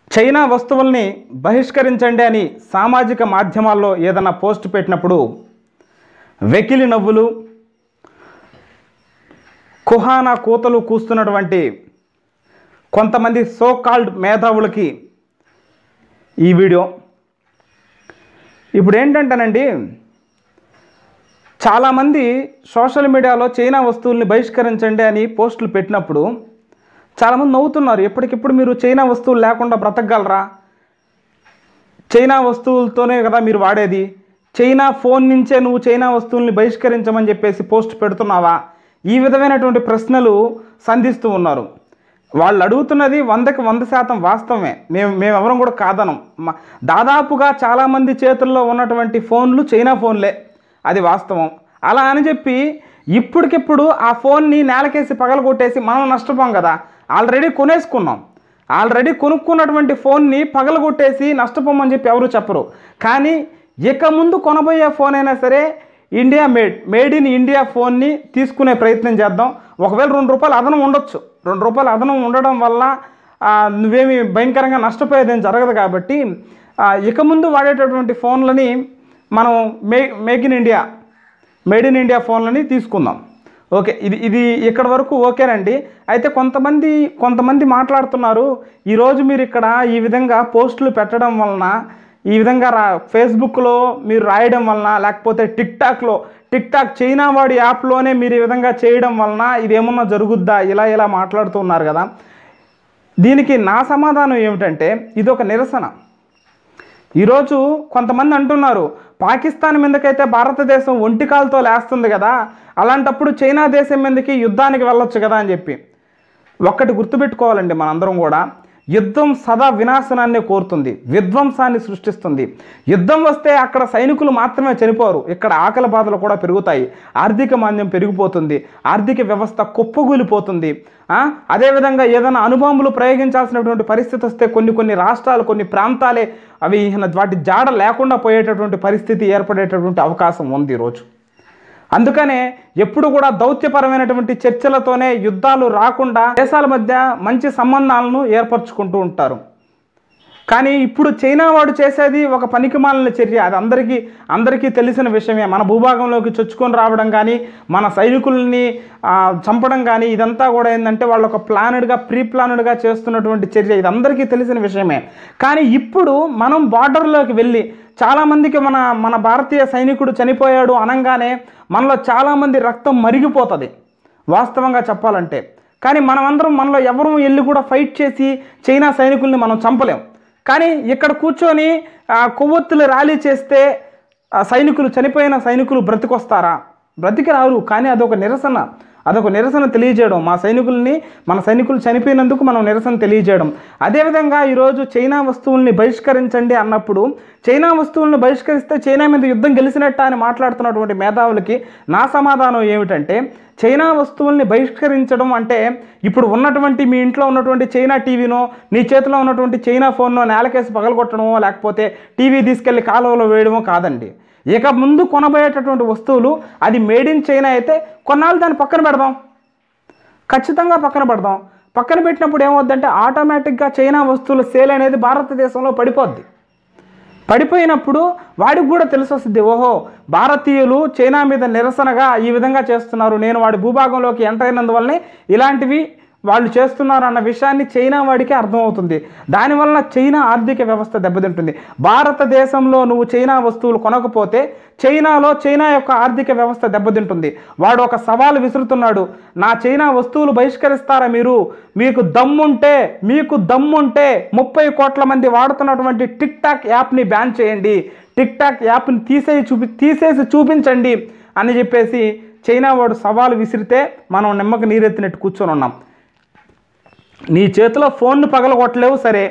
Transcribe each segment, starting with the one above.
China వస్తువుల్ని బహిష్కరించండి అని సామాజిక మాధ్యమాల్లో ఏదన్నా పోస్ట్ పెట్టినప్పుడు వెకిలి నవ్వులు కుహానా కూతలు కూస్తున్నటువంటి కొంతమంది సో కాల్డ్ మేధావులకి ఈ వీడియో ఇప్పుడు ఏంటంటేనండి చాలామంది సోషల్ మీడియాలో చైనా వస్తువుల్ని బహిష్కరించండి అని పోస్టులు పెట్టినప్పుడు చాలామంది నవ్వుతున్నారు ఎప్పటికిప్పుడు మీరు చైనా వస్తువులు లేకుండా బ్రతకగలరా చైనా వస్తువులతోనే కదా మీరు వాడేది చైనా ఫోన్ నుంచే నువ్వు చైనా వస్తువుల్ని బహిష్కరించమని చెప్పేసి పోస్ట్ పెడుతున్నావా ఈ విధమైనటువంటి ప్రశ్నలు సంధిస్తూ ఉన్నారు వాళ్ళు అడుగుతున్నది వందకి వంద శాతం వాస్తవమే మేము మేమెవరం కూడా కాదనం మ- దాదాపుగా చాలామంది చేతుల్లో ఉన్నటువంటి ఫోన్లు చైనా ఫోన్లే అది వాస్తవం అలా అని చెప్పి ఇప్పటికిప్పుడు ఆ ఫోన్ని నేలకేసి పగలగొట్టేసి మనం నష్టపోం కదా ఆల్రెడీ కొనేసుకున్నాం ఆల్రెడీ కొనుక్కున్నటువంటి ఫోన్ని పగలగొట్టేసి నష్టపోమని చెప్పి ఎవరు చెప్పరు కానీ ఇక ముందు కొనబోయే ఫోన్ అయినా సరే India made made in India ఫోన్ని తీసుకునే ప్రయత్నం చేద్దాం ఒకవేళ రెండు రూపాయలు అదనం ఉండొచ్చు రెండు రూపాయలు అదనం ఉండడం వల్ల ఆ, నువ్వేమి భయంకరంగా నష్టపోయేదేం జరగదు కాబట్టి ఆ, ఇక ముందు వాడేటటువంటి ఫోన్లని మనం మే make in India made in India ఫోన్లని తీసుకుందాం ఓకే ఇది ఇది ఇక్కడ వరకు ఓకేనండి అయితే కొంతమంది కొంతమంది మాట్లాడుతున్నారు ఈరోజు మీరు ఇక్కడ ఈ విధంగా పోస్టులు పెట్టడం వలన ఈ విధంగా రా ఫేస్బుక్లో మీరు రాయడం వలన లేకపోతే టిక్ టాక్లో టిక్ టాక్ చైనా వాడి యాప్లోనే మీరు ఈ విధంగా చేయడం వలన ఇది ఏమన్నా జరుగుద్దా ఇలా ఇలా మాట్లాడుతున్నారు కదా దీనికి నా సమాధానం ఏమిటంటే ఇది ఒక నిరసన ఈరోజు కొంతమంది అంటున్నారు పాకిస్తాన్ మీదకైతే భారతదేశం ఒంటికాలతో లేస్తుంది కదా అలాంటప్పుడు చైనా దేశం మీదకి యుద్ధానికి వెళ్ళొచ్చు కదా అని చెప్పి ఒక్కటి గుర్తుపెట్టుకోవాలండి మనందరం కూడా యుద్ధం సదా వినాశనాన్ని కోరుతుంది విధ్వంసాన్ని సృష్టిస్తుంది యుద్ధం వస్తే అక్కడ సైనికులు మాత్రమే చనిపోరు ఇక్కడ ఆకలి బాధలు కూడా పెరుగుతాయి ఆర్థిక మాంద్యం పెరిగిపోతుంది ఆర్థిక వ్యవస్థ కుప్పగూలిపోతుంది ఆ? అదేవిధంగా ఏదైనా అనుభవములు ప్రయోగించాల్సినటువంటి పరిస్థితి వస్తే కొన్ని కొన్ని రాష్ట్రాలు కొన్ని ప్రాంతాలే అవి ఇహ వాటి జాడ లేకుండా పోయేటటువంటి పరిస్థితి ఏర్పడేటటువంటి అవకాశం ఉంది ఈరోజు అందుకనే ఎప్పుడు కూడా దౌత్యపరమైనటువంటి చర్చలతోనే యుద్ధాలు రాకుండా దేశాల మధ్య మంచి సంబంధాలను ఏర్పరచుకుంటూ ఉంటారు కానీ ఇప్పుడు చైనా వాడు చేసేది ఒక పనికిమాలిన చర్య అది అందరికీ అందరికీ తెలిసిన విషయమే మన భూభాగంలోకి చొచ్చుకొని రావడం కానీ మన సైనికుల్ని ఆ, చంపడం కానీ ఇదంతా కూడా ఏంటంటే వాళ్ళు ఒక ప్లానెడ్గా ప్రీ ప్లానెడ్గా చేస్తున్నటువంటి చర్య ఇది అందరికీ తెలిసిన విషయమే కానీ ఇప్పుడు మనం బార్డర్లోకి వెళ్ళి చాలామందికి మన మన భారతీయ సైనికుడు చనిపోయాడు అనగానే మనలో చాలామంది రక్తం మరిగిపోతుంది వాస్తవంగా చెప్పాలంటే కానీ మనమందరం మనలో ఎవరు వెళ్ళి కూడా ఫైట్ చేసి చైనా సైనికుల్ని మనం చంపలేం కానీ ఇక్కడ కూర్చొని ఆ, కొవ్వొత్తులు ర్యాలీ చేస్తే ఆ సైనికులు చనిపోయిన సైనికులు బ్రతికొస్తారా బ్రతికి రారు కానీ అదొక నిరసన అదొక నిరసన తెలియజేయడం మా సైనికుల్ని మన సైనికులు చనిపోయినందుకు మనం నిరసన తెలియజేయడం అదేవిధంగా ఈరోజు చైనా వస్తువుల్ని బహిష్కరించండి అన్నప్పుడు చైనా వస్తువులను బహిష్కరిస్తే చైనా మీద యుద్ధం గెలిచినట్ట అని మాట్లాడుతున్నటువంటి మేధావులకి నా సమాధానం ఏమిటంటే చైనా వస్తువుల్ని బహిష్కరించడం అంటే ఇప్పుడు ఉన్నటువంటి మీ ఇంట్లో ఉన్నటువంటి చైనా టీవీనో నీ చేతిలో ఉన్నటువంటి చైనా ఫోన్నో నేలకేసి పగలగొట్టడమో లేకపోతే టీవీ తీసుకెళ్లి కాలువలో వేయడమో కాదండి ఇక ముందు కొనబోయేటటువంటి వస్తువులు అది మేడ్ ఇన్ చైనా అయితే కొన్నాళ్ళు దాన్ని పక్కన పెడదాం ఖచ్చితంగా పక్కన పెడదాం పక్కన పెట్టినప్పుడు ఏమవుద్దంటే ఆటోమేటిక్గా చైనా వస్తువుల సేల్ అనేది భారతదేశంలో పడిపోద్ది పడిపోయినప్పుడు వాడికి కూడా తెలిసి వస్తుంది ఓహో భారతీయులు చైనా మీద నిరసనగా ఈ విధంగా చేస్తున్నారు నేను వాడి భూభాగంలోకి ఎంటర్ అయినందువల్లనే ఇలాంటివి వాళ్ళు చేస్తున్నారు అన్న విషయాన్ని చైనా వాడికి అర్థమవుతుంది దానివల్ల చైనా ఆర్థిక వ్యవస్థ దెబ్బతింటుంది భారతదేశంలో నువ్వు చైనా వస్తువులు కొనకపోతే చైనాలో చైనా యొక్క ఆర్థిక వ్యవస్థ దెబ్బతింటుంది వాడు ఒక సవాలు విసురుతున్నాడు నా చైనా వస్తువులు బహిష్కరిస్తారా మీరు మీకు దమ్ముంటే మీకు దమ్ముంటే ముప్పై కోట్ల మంది వాడుతున్నటువంటి టిక్ టాక్ యాప్ని బ్యాన్ చేయండి టిక్ టాక్ యాప్ని తీసేసి చూపి తీసేసి చూపించండి అని చెప్పేసి చైనా వాడు సవాలు విసిరితే మనం నిమ్మకి నీరెత్తినట్టు కూర్చొని ఉన్నాం నీ చేతిలో ఫోన్ను పగలగొట్టలేవు సరే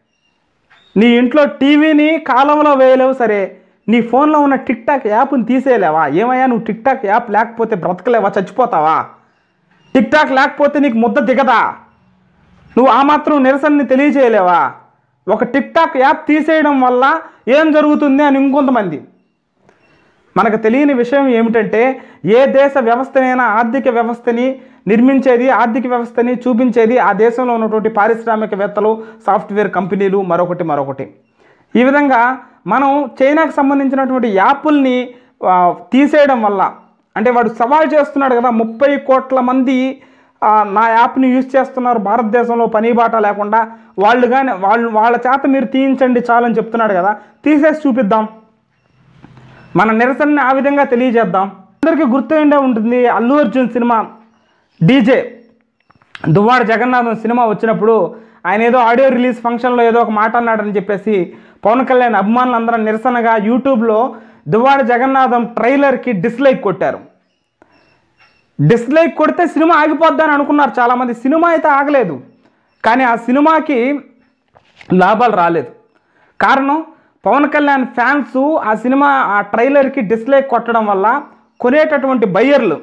నీ ఇంట్లో టీవీని కాలంలో వేయలేవు సరే నీ ఫోన్లో ఉన్న టిక్ టాక్ యాప్ని తీసేయలేవా ఏమయ్యా నువ్వు టిక్ టాక్ యాప్ లేకపోతే బ్రతకలేవా చచ్చిపోతావా టిక్ టాక్ లేకపోతే నీకు ముద్ద దిగదా నువ్వు ఆ మాత్రం నిరసనని తెలియజేయలేవా ఒక టిక్ టాక్ యాప్ తీసేయడం వల్ల ఏం జరుగుతుంది అని ఇంకొంతమంది మనకు తెలియని విషయం ఏమిటంటే ఏ దేశ వ్యవస్థనైనా ఆర్థిక వ్యవస్థని నిర్మించేది ఆర్థిక వ్యవస్థని చూపించేది ఆ దేశంలో ఉన్నటువంటి పారిశ్రామికవేత్తలు సాఫ్ట్వేర్ కంపెనీలు మరొకటి మరొకటి ఈ విధంగా మనం చైనాకు సంబంధించినటువంటి యాప్ల్ని ఆ, తీసేయడం వల్ల అంటే వాడు సవాల్ చేస్తున్నాడు కదా ముప్పై కోట్ల మంది ఆ, నా యాప్ని యూజ్ చేస్తున్నారు భారతదేశంలో పని బాట లేకుండా వాళ్ళు కానీ వాళ్ళు వాళ్ళ చేత మీరు తీయించండి చాలని చెప్తున్నాడు కదా తీసేసి చూపిద్దాం మన నిరసనని ఆ విధంగా తెలియజేద్దాం అందరికీ గుర్తుండే ఉంటుంది అల్లు అర్జున్ సినిమా డీజే దువ్వాడ జగన్నాథం సినిమా వచ్చినప్పుడు ఆయన ఏదో ఆడియో రిలీజ్ ఫంక్షన్లో ఏదో ఒక మాట అన్నాడని చెప్పేసి పవన్ కళ్యాణ్ అభిమానులందరూ నిరసనగా యూట్యూబ్లో దువ్వాడ జగన్నాథం ట్రైలర్కి డిస్లైక్ కొట్టారు డిస్లైక్ కొడితే సినిమా ఆగిపోద్దని అనుకున్నారు చాలామంది సినిమా అయితే ఆగలేదు కానీ ఆ సినిమాకి లాభాలు రాలేదు కారణం పవన్ కళ్యాణ్ ఫ్యాన్స్ ఆ సినిమా ఆ ట్రైలర్కి డిస్లైక్ కొట్టడం వల్ల కొనేటటువంటి బయ్యర్లు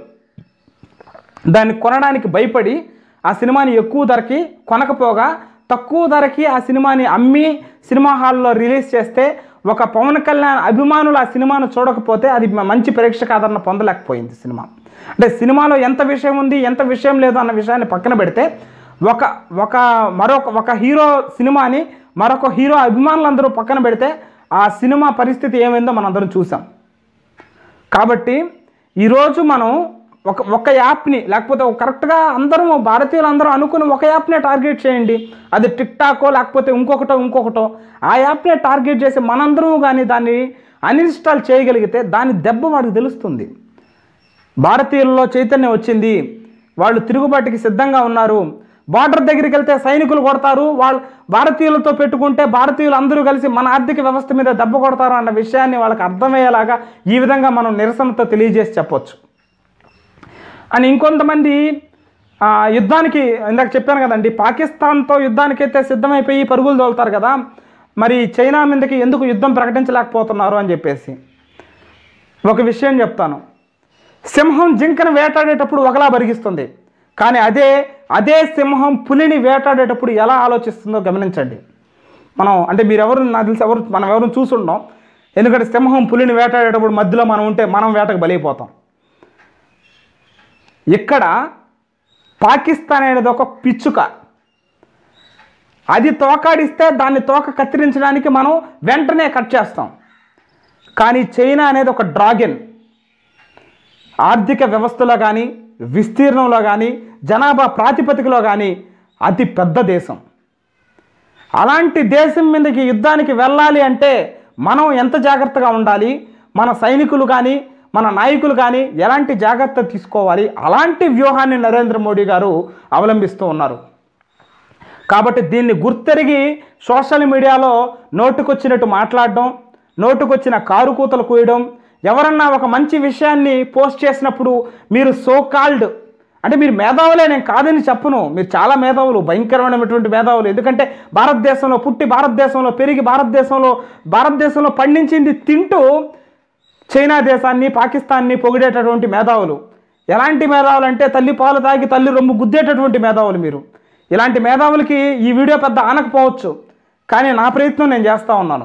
దాన్ని కొనడానికి భయపడి ఆ సినిమాని ఎక్కువ ధరకి కొనకపోగా తక్కువ ధరకి ఆ సినిమాని అమ్మి సినిమా హాల్లో రిలీజ్ చేస్తే ఒక పవన్ కళ్యాణ్ అభిమానులు ఆ సినిమాను చూడకపోతే అది మ- మంచి ప్రేక్షక ఆదరణ పొందలేకపోయింది సినిమా అంటే సినిమాలో ఎంత విషయం ఉంది ఎంత విషయం లేదు అన్న విషయాన్ని పక్కన పెడితే ఒక ఒక మరొక ఒక హీరో సినిమాని మరొక హీరో అభిమానులందరూ పక్కన పెడితే ఆ సినిమా పరిస్థితి ఏమైందో మనందరం చూసాం కాబట్టి ఈరోజు మనం ఒక ఒక యాప్ని లేకపోతే ఒక కరెక్ట్గా అందరం భారతీయులు అందరూ అనుకుని ఒక యాప్నే టార్గెట్ చేయండి అది టిక్ టాకో లేకపోతే ఇంకొకటో ఇంకొకటో ఆ యాప్నే టార్గెట్ చేసి మనందరం కానీ దాన్ని అన్ఇన్స్టాల్ చేయగలిగితే దాని దెబ్బ వాడికి తెలుస్తుంది భారతీయుల్లో చైతన్యం వచ్చింది వాళ్ళు తిరుగుబాటుకి సిద్ధంగా ఉన్నారు బార్డర్ దగ్గరికి వెళ్తే సైనికులు కొడతారు వాళ్ళు భారతీయులతో పెట్టుకుంటే భారతీయులు అందరూ కలిసి మన ఆర్థిక వ్యవస్థ మీద దెబ్బ కొడతారు అన్న విషయాన్ని వాళ్ళకి అర్థమయ్యేలాగా ఈ విధంగా మనం నిరసనతో తెలియజేసి చెప్పొచ్చు అండ్ ఇంకొంతమంది ఆ, యుద్ధానికి ఇందాక చెప్పాను కదండి పాకిస్తాన్తో యుద్ధానికైతే సిద్ధమైపోయి పరుగులు తోలుతారు కదా మరి చైనా మీదకి ఎందుకు యుద్ధం ప్రకటించలేకపోతున్నారు అని చెప్పేసి ఒక విషయం చెప్తాను సింహం జింకను వేటాడేటప్పుడు ఒకలా బరిగిస్తుంది కానీ అదే అదే సింహం పులిని వేటాడేటప్పుడు ఎలా ఆలోచిస్తుందో గమనించండి మనం అంటే మీరు ఎవరు నాకు తెలిసి ఎవరు మనం ఎవరు చూసుంటాం ఎందుకంటే సింహం పులిని వేటాడేటప్పుడు మధ్యలో మనం ఉంటే మనం వేటకు బలైపోతాం ఇక్కడ పాకిస్తాన్ అనేది ఒక పిచ్చుక అది తోకాడిస్తే దాన్ని తోక కత్తిరించడానికి మనం వెంటనే కట్ చేస్తాం కానీ చైనా అనేది ఒక డ్రాగన్ ఆర్థిక వ్యవస్థలో కానీ విస్తీర్ణంలో కానీ జనాభా ప్రాతిపదికలో కానీ అతి పెద్ద దేశం అలాంటి దేశం మీదకి యుద్ధానికి వెళ్ళాలి అంటే మనం ఎంత జాగ్రత్తగా ఉండాలి మన సైనికులు కానీ మన నాయకులు కానీ ఎలాంటి జాగ్రత్త తీసుకోవాలి అలాంటి వ్యూహాన్ని నరేంద్ర మోడీ గారు అవలంబిస్తూ ఉన్నారు కాబట్టి దీన్ని గుర్తెరిగి సోషల్ మీడియాలో నోటుకొచ్చినట్టు మాట్లాడడం నోటుకొచ్చిన కారు కూతలు కూయడం ఎవరన్నా ఒక మంచి విషయాన్ని పోస్ట్ చేసినప్పుడు మీరు సో కాల్డ్ అంటే మీరు మేధావులే నేను కాదని చెప్పను మీరు చాలా మేధావులు భయంకరమైనటువంటి మేధావులు ఎందుకంటే భారతదేశంలో పుట్టి భారతదేశంలో పెరిగి భారతదేశంలో భారతదేశంలో పండించింది తింటూ చైనా దేశాన్ని పాకిస్తాన్ని పొగిడేటటువంటి మేధావులు ఎలాంటి మేధావులు అంటే తల్లి పాలు తాగి తల్లి రొమ్ము గుద్దేటటువంటి మేధావులు మీరు ఇలాంటి మేధావులకి ఈ వీడియో పెద్ద ఆనకపోవచ్చు కానీ నా ప్రయత్నం నేను చేస్తూ ఉన్నాను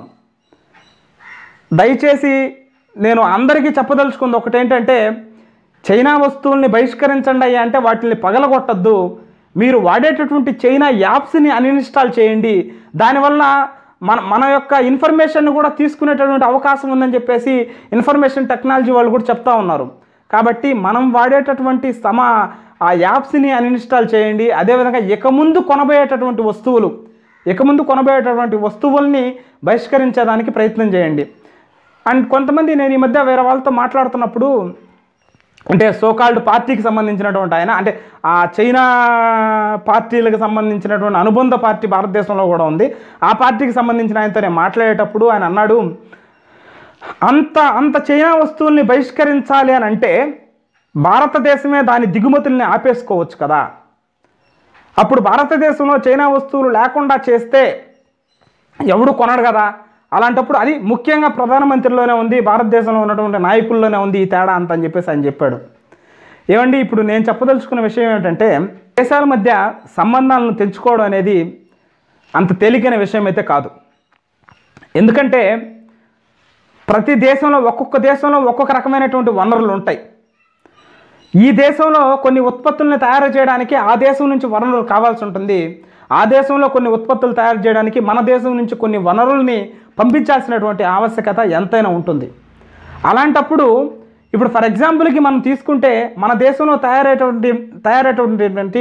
దయచేసి నేను అందరికీ చెప్పదలుచుకుంది ఒకటేంటంటే చైనా వస్తువుల్ని బహిష్కరించండి అయ్యా అంటే వాటిని పగలగొట్టద్దు మీరు వాడేటటువంటి చైనా యాప్స్ని అన్ఇన్స్టాల్ చేయండి దానివల్ల మన మన యొక్క ఇన్ఫర్మేషన్ కూడా తీసుకునేటటువంటి అవకాశం ఉందని చెప్పేసి ఇన్ఫర్మేషన్ టెక్నాలజీ వాళ్ళు కూడా చెప్తా ఉన్నారు కాబట్టి మనం వాడేటటువంటి సమ ఆ యాప్స్ని అన్ఇన్స్టాల్ చేయండి అదేవిధంగా ఇక ముందు కొనబోయేటటువంటి వస్తువులు ఇక ముందు కొనబోయేటటువంటి వస్తువుల్ని బహిష్కరించేదానికి ప్రయత్నం చేయండి అండ్ కొంతమంది నేను ఈ మధ్య వేరే వాళ్ళతో మాట్లాడుతున్నప్పుడు అంటే సోకాల్డ్ పార్టీకి సంబంధించినటువంటి ఆయన అంటే ఆ చైనా పార్టీలకు సంబంధించినటువంటి అనుబంధ పార్టీ భారతదేశంలో కూడా ఉంది ఆ పార్టీకి సంబంధించిన ఆయనతో నేను మాట్లాడేటప్పుడు ఆయన అన్నాడు అంత అంత చైనా వస్తువుల్ని బహిష్కరించాలి అని అంటే భారతదేశమే దాని దిగుమతుల్ని ఆపేసుకోవచ్చు కదా అప్పుడు భారతదేశంలో చైనా వస్తువులు లేకుండా చేస్తే ఎవడు కొనడు కదా అలాంటప్పుడు అది ముఖ్యంగా ప్రధానమంత్రిలోనే ఉంది భారతదేశంలో ఉన్నటువంటి నాయకుల్లోనే ఉంది ఈ తేడా అంత అని చెప్పేసి ఆయన చెప్పాడు ఏమండి ఇప్పుడు నేను చెప్పదలుచుకున్న విషయం ఏంటంటే దేశాల మధ్య సంబంధాలను తెంచుకోవడం అనేది అంత తేలికైన విషయం అయితే కాదు ఎందుకంటే ప్రతి దేశంలో ఒక్కొక్క దేశంలో ఒక్కొక్క రకమైనటువంటి వనరులు ఉంటాయి ఈ దేశంలో కొన్ని ఉత్పత్తుల్ని తయారు చేయడానికి ఆ దేశం నుంచి వనరులు కావాల్సి ఉంటుంది ఆ దేశంలో కొన్ని ఉత్పత్తులు తయారు చేయడానికి మన దేశం నుంచి కొన్ని వనరుల్ని పంపించాల్సినటువంటి ఆవశ్యకత ఎంతైనా ఉంటుంది అలాంటప్పుడు ఇప్పుడు ఫర్ ఎగ్జాంపుల్కి మనం తీసుకుంటే మన దేశంలో తయారయ్యేటువంటి తయారయ్యేటువంటి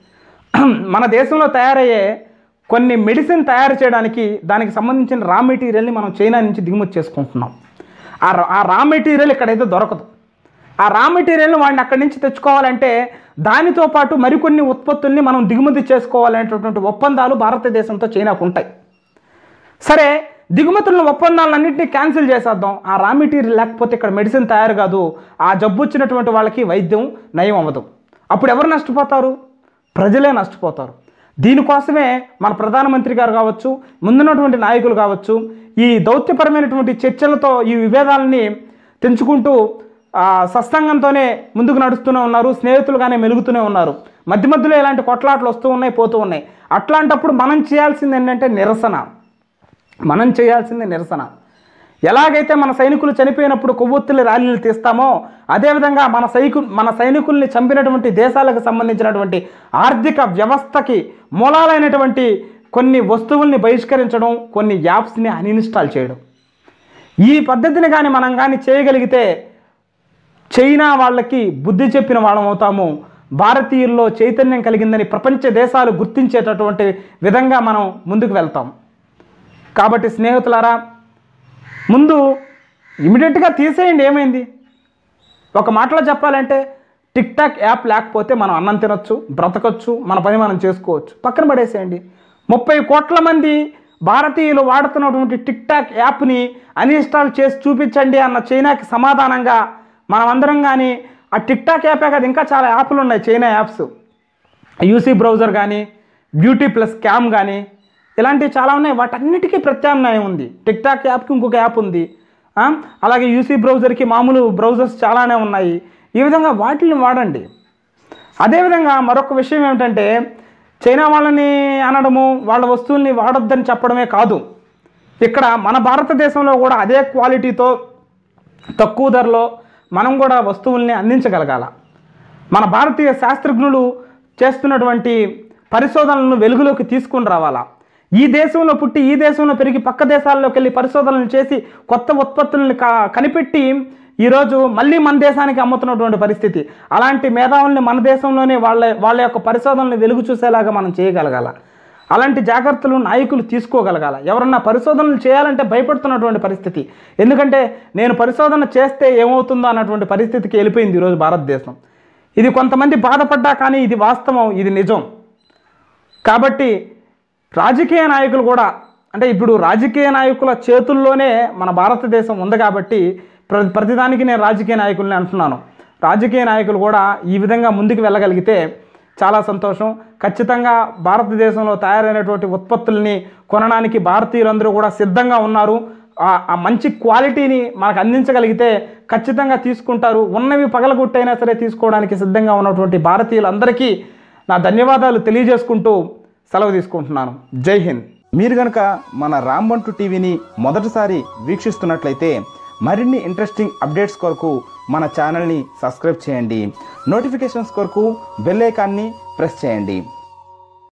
మన దేశంలో తయారయ్యే కొన్ని మెడిసిన్ తయారు చేయడానికి దానికి సంబంధించిన రా మెటీరియల్ని మనం చైనా నుంచి దిగుమతి చేసుకుంటున్నాం ఆ రా- ఆ రా మెటీరియల్ ఇక్కడైతే దొరకదు ఆ రా మెటీరియల్ని వాడిని అక్కడి నుంచి తెచ్చుకోవాలంటే దానితో పాటు మరికొన్ని ఉత్పత్తుల్ని మనం దిగుమతి చేసుకోవాలనేటటువంటి ఒప్పందాలు భారతదేశంతో చైనాకు ఉంటాయి సరే దిగుమతులను ఒప్పందాలన్నింటినీ క్యాన్సిల్ చేసేద్దాం ఆ రా మెటీరియల్ లేకపోతే ఇక్కడ మెడిసిన్ తయారు కాదు ఆ జబ్బు వచ్చినటువంటి వాళ్ళకి వైద్యం నయం అవ్వదు అప్పుడు ఎవరు నష్టపోతారు ప్రజలే నష్టపోతారు దీనికోసమే మన ప్రధానమంత్రి గారు కావచ్చు ముందున్నటువంటి నాయకులు కావచ్చు ఈ దౌత్యపరమైనటువంటి చర్చలతో ఈ విభేదాలని తెంచుకుంటూ ఆ, సత్సంగంతోనే ముందుకు నడుస్తూనే ఉన్నారు స్నేహితులుగానే మెలుగుతూనే ఉన్నారు మధ్య మధ్యలో ఇలాంటి కొట్లాట్లు వస్తూ ఉన్నాయి పోతూ ఉన్నాయి అట్లాంటప్పుడు మనం చేయాల్సింది ఏంటంటే నిరసన మనం చేయాల్సింది నిరసన ఎలాగైతే మన సైనికులు చనిపోయినప్పుడు కొవ్వొత్తుల ర్యాలీలు తీస్తామో అదేవిధంగా మన సైకు మన సైనికుల్ని చంపినటువంటి దేశాలకు సంబంధించినటువంటి ఆర్థిక వ్యవస్థకి మూలాలైనటువంటి కొన్ని వస్తువుల్ని బహిష్కరించడం కొన్ని యాప్స్ని అన్ఇన్స్టాల్ చేయడం ఈ పద్ధతిని కానీ మనం కానీ చేయగలిగితే చైనా వాళ్ళకి బుద్ధి చెప్పిన వాళ్ళం అవుతాము భారతీయుల్లో చైతన్యం కలిగిందని ప్రపంచ దేశాలు గుర్తించేటటువంటి విధంగా మనం ముందుకు వెళ్తాం కాబట్టి స్నేహితులారా ముందు ఇమీడియట్గా తీసేయండి ఏమైంది ఒక మాటలో చెప్పాలంటే టిక్ టాక్ యాప్ లేకపోతే మనం అన్నం తినొచ్చు బ్రతకొచ్చు మన పని మనం చేసుకోవచ్చు పక్కన పడేసేయండి ముప్పై కోట్ల మంది భారతీయులు వాడుతున్నటువంటి టిక్ టాక్ యాప్ని అన్ఇన్స్టాల్ చేసి చూపించండి అన్న చైనాకి సమాధానంగా మనమందరం కానీ ఆ టిక్ టాక్ యాపే కాదు ఇంకా చాలా యాప్లు ఉన్నాయి చైనా యాప్స్ యూసీ బ్రౌజర్ కానీ బ్యూటీ ప్లస్ క్యామ్ కానీ ఇలాంటివి చాలా ఉన్నాయి వాటన్నిటికీ ప్రత్యామ్నాయం ఉంది టిక్ టాక్ యాప్కి ఇంకొక యాప్ ఉంది ఆ, అలాగే యూసీ బ్రౌజర్కి మామూలు బ్రౌజర్స్ చాలానే ఉన్నాయి ఈ విధంగా వాటిని వాడండి అదేవిధంగా మరొక విషయం ఏమిటంటే చైనా వాళ్ళని అనడము వాళ్ళ వస్తువుల్ని వాడొద్దని చెప్పడమే కాదు ఇక్కడ మన భారతదేశంలో కూడా అదే క్వాలిటీతో తక్కువ ధరలో మనం కూడా వస్తువుల్ని అందించగలగాల మన భారతీయ శాస్త్రజ్ఞులు చేస్తున్నటువంటి పరిశోధనలను వెలుగులోకి తీసుకుని రావాలా ఈ దేశంలో పుట్టి ఈ దేశంలో పెరిగి పక్క దేశాల్లోకి వెళ్ళి పరిశోధనలు చేసి కొత్త ఉత్పత్తులను కా కనిపెట్టి ఈరోజు మళ్ళీ మన దేశానికి అమ్ముతున్నటువంటి పరిస్థితి అలాంటి మేధావుల్ని మన దేశంలోనే వాళ్ళ వాళ్ళ యొక్క పరిశోధనలు వెలుగు చూసేలాగా మనం చేయగలగాల అలాంటి జాగ్రత్తలు నాయకులు తీసుకోగలగాల ఎవరన్నా పరిశోధనలు చేయాలంటే భయపడుతున్నటువంటి పరిస్థితి ఎందుకంటే నేను పరిశోధన చేస్తే ఏమవుతుందో అన్నటువంటి పరిస్థితికి వెళ్ళిపోయింది ఈరోజు భారతదేశం ఇది కొంతమంది బాధపడ్డా కానీ ఇది వాస్తవం ఇది నిజం కాబట్టి రాజకీయ నాయకులు కూడా అంటే ఇప్పుడు రాజకీయ నాయకుల చేతుల్లోనే మన భారతదేశం ఉంది కాబట్టి ప్ర ప్రతిదానికి నేను రాజకీయ నాయకుల్ని అంటున్నాను రాజకీయ నాయకులు కూడా ఈ విధంగా ముందుకు వెళ్ళగలిగితే చాలా సంతోషం ఖచ్చితంగా భారతదేశంలో తయారైనటువంటి ఉత్పత్తుల్ని కొనడానికి భారతీయులందరూ కూడా సిద్ధంగా ఉన్నారు ఆ ఆ మంచి క్వాలిటీని మనకు అందించగలిగితే ఖచ్చితంగా తీసుకుంటారు ఉన్నవి పగలగొట్టైనా సరే తీసుకోవడానికి సిద్ధంగా ఉన్నటువంటి భారతీయులందరికీ నా ధన్యవాదాలు తెలియజేసుకుంటూ సెలవు తీసుకుంటున్నాను జై హింద్ మీరు కనుక మన రాంబంటు టీవీని మొదటిసారి వీక్షిస్తున్నట్లయితే మరిన్ని ఇంట్రెస్టింగ్ అప్డేట్స్ కొరకు మన ఛానల్ని సబ్స్క్రైబ్ చేయండి నోటిఫికేషన్స్ కొరకు బెల్ ఐకాన్ని ప్రెస్ చేయండి